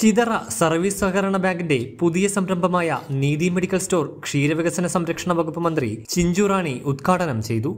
Chithara service സഹകരണ ബാങ്കിന്റെ പുതിയ സംരംഭമായ നീതി മെഡിക്കൽ സ്റ്റോർ ക്ഷീരവികസന സംരക്ഷണ വകുപ്പ് മന്ത്രി ചിഞ്ചു റാണി ഉദ്ഘാടനം ചെയ്തു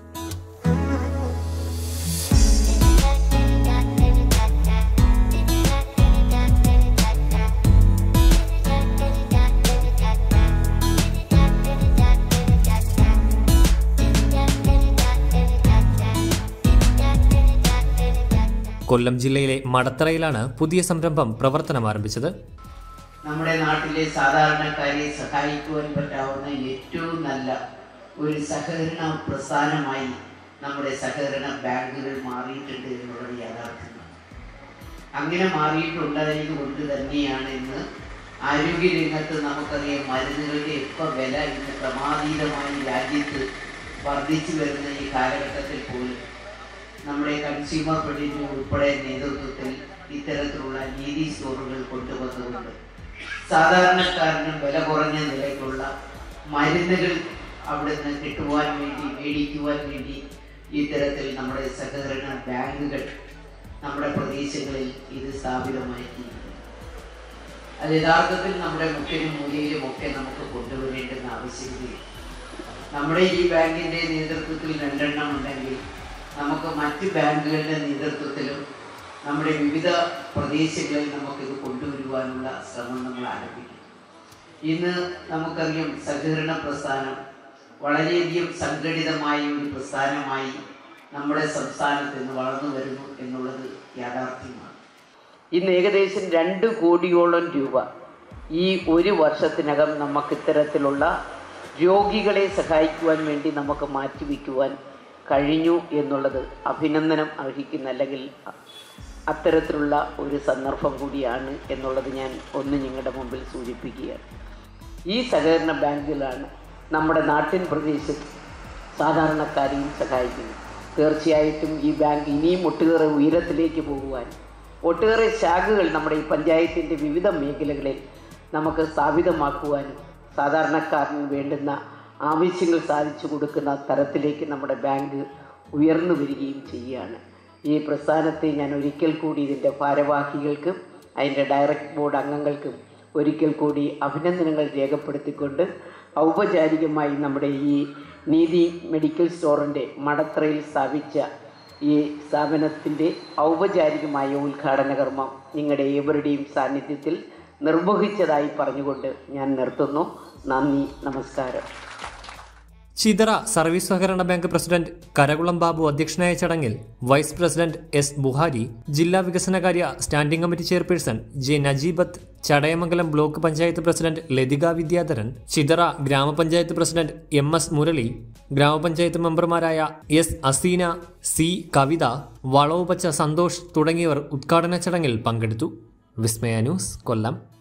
കൊല്ലം ജില്ലയിലെ മടത്തറയിലാണ് പുതിയ സംരംഭം പ്രവർത്തനം ആരംഭിച്ചത് നമ്മുടെ നാട്ടിലെ സാധാരണക്കാരെ സഹായിക്കുവാൻ പറ്റാവുന്ന ഏറ്റവും നല്ല ഒരു സഹകരണ പ്രസ്ഥാനമായി നമ്മുടെ സഹകരണ ബാങ്കുകൾ മാറിയിട്ടുണ്ട് എന്നുള്ളത് യാഥാർത്ഥ്യമാണ് അങ്ങനെ മാറിയിട്ടുണ്ടായത് കൊണ്ട് തന്നെയാണ് ഇന്ന് ആരോഗ്യരംഗത്ത് നമുക്കറിയാം മരുന്നുകളുടെ ഒക്കെ വില ഇന്ന് ക്രമാതീതമായി രാജ്യത്ത് വർദ്ധിച്ചു വരുന്ന ഈ കാലഘട്ടത്തിൽ പോലും നമ്മുടെ കൺസ്യൂമർ ഫെഡിൻ്റെ ഉൾപ്പെടെ നേതൃത്വത്തിൽ ഇത്തരത്തിലുള്ള നീതി സ്റ്റോറുകൾ കൊണ്ടുവന്നുകൊണ്ട് സാധാരണക്കാരന് വില കുറഞ്ഞ നിലയ്ക്കുള്ള മരുന്നുകൾ അവിടുന്ന് കിട്ടുവാൻ വേണ്ടി മേടിക്കുവാൻ വേണ്ടി ഇത്തരത്തിൽ നമ്മുടെ സഹകരണ ബാങ്കുകൾ നമ്മുടെ പ്രദേശങ്ങളിൽ ഇത് സ്ഥാപിതമായിരിക്കുന്നു അത് യഥാർത്ഥത്തിൽ നമ്മുടെ മുക്കിലും മൂലയിലും ഒക്കെ നമുക്ക് കൊണ്ടുവരേണ്ടുന്ന ആവശ്യകതയുണ്ട് നമ്മുടെ ഈ ബാങ്കിൻ്റെ നേതൃത്വത്തിൽ രണ്ടെണ്ണം ഉണ്ടെങ്കിൽ നമുക്ക് മറ്റ് ബാങ്കുകളുടെ നേതൃത്വത്തിലും നമ്മുടെ വിവിധ പ്രദേശങ്ങളിൽ നമുക്കിത് കൊണ്ടുവരുവാനുള്ള ശ്രമം നമ്മൾ ആരംഭിക്കും ഇന്ന് നമുക്കറിയാം സഹകരണ പ്രസ്ഥാനം വളരെയധികം സംഘടിതമായ ഒരു പ്രസ്ഥാനമായി നമ്മുടെ സംസ്ഥാനത്ത് ഇന്ന് വളർന്നു വരുന്നു എന്നുള്ളത് യാഥാർത്ഥ്യമാണ് ഇന്ന് ഏകദേശം രണ്ട് കോടിയോളം രൂപ ഈ ഒരു വർഷത്തിനകം നമുക്ക് ഇത്തരത്തിലുള്ള രോഗികളെ സഹായിക്കുവാൻ വേണ്ടി നമുക്ക് മാറ്റിവെക്കുവാൻ കഴിഞ്ഞു എന്നുള്ളത് അഭിനന്ദനം അർഹിക്കുന്ന അല്ലെങ്കിൽ അത്തരത്തിലുള്ള ഒരു സന്ദർഭം കൂടിയാണ് എന്നുള്ളത് ഞാൻ ഒന്ന് നിങ്ങളുടെ മുമ്പിൽ സൂചിപ്പിക്കുകയാണ് ഈ സഹകരണ ബാങ്കുകളാണ് നമ്മുടെ നാട്ടിൻ പ്രദേശത്ത് സാധാരണക്കാരെയും സഹായിക്കുന്നത് തീർച്ചയായിട്ടും ഈ ബാങ്ക് ഇനിയും ഒട്ടേറെ ഉയരത്തിലേക്ക് പോകുവാൻ ഒട്ടേറെ ശാഖകൾ നമ്മുടെ ഈ പഞ്ചായത്തിൻ്റെ വിവിധ മേഖലകളിൽ നമുക്ക് സ്ഥാപിതമാക്കുവാനും സാധാരണക്കാരന് വേണ്ടുന്ന ആവശ്യങ്ങൾ സാധിച്ചു കൊടുക്കുന്ന തരത്തിലേക്ക് നമ്മുടെ ബാങ്ക് ഉയർന്നു വരികയും ചെയ്യുകയാണ് ഈ പ്രസ്ഥാനത്തെ ഞാൻ ഒരിക്കൽ കൂടി ഇതിൻ്റെ ഭാരവാഹികൾക്കും അതിൻ്റെ ഡയറക്ട് ബോർഡ് അംഗങ്ങൾക്കും ഒരിക്കൽ കൂടി അഭിനന്ദനങ്ങൾ രേഖപ്പെടുത്തിക്കൊണ്ട് ഔപചാരികമായി നമ്മുടെ ഈ നീതി മെഡിക്കൽ സ്റ്റോറിൻ്റെ മടത്രയിൽ സ്ഥാപിച്ച ഈ സ്ഥാപനത്തിൻ്റെ ഔപചാരികമായ ഉദ്ഘാടന കർമ്മം നിങ്ങളുടെ ഏവരുടെയും സാന്നിധ്യത്തിൽ നിർവഹിച്ചതായി പറഞ്ഞുകൊണ്ട് ഞാൻ നിർത്തുന്നു നന്ദി നമസ്കാരം ചിതറ സർവീസ് സഹകരണ ബാങ്ക് പ്രസിഡന്റ് കരകുളം ബാബു അധ്യക്ഷനായ ചടങ്ങിൽ വൈസ് പ്രസിഡന്റ് എസ് ബുഹാരി ജില്ലാ വികസനകാര്യ standing committee chairperson J Najeebath Chadayamangalam block panchayat president Lathika Vidyadharan Chithara ഗ്രാമപഞ്ചായത്ത് പ്രസിഡന്റ് എം എസ് മുരളി ഗ്രാമപഞ്ചായത്ത് മെമ്പർമാരായ എസ് അസീന സി കവിത വളവുപച്ച സന്തോഷ് തുടങ്ങിയവർ ഉദ്ഘാടന ചടങ്ങിൽ പങ്കെടുത്തു വിസ്മയ ന്യൂസ് കൊല്ലം